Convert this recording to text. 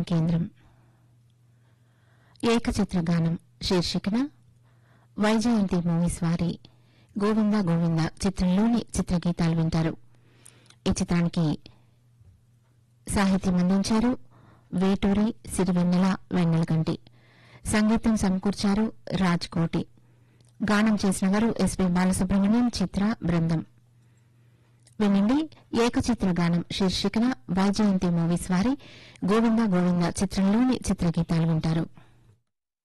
కేంద్రం ఏకచిత్ర గానం శీర్షికన వైజయంతి మూవీస్ వారి గోవింద గోవింద చిత్రంలోని చిత్రగీతాలు వింటారు ఈ చిత్రానికి సాహిత్యం అందించారు వేటూరి సిరివెన్నెల వెన్నెలగంటి సంగీతం సమకూర్చారు రాజ్ కోటి గానం చేసిన వారు ఎస్పి బాలసుబ్రహ్మణ్యం చిత్ర బృందం వినండి ఏకచిత్ర గానం శీర్షికన వైజయంతి మూవీస్ వారి గోవింద గోవింద చిత్రంలోని చిత్రగీతాలు వింటారు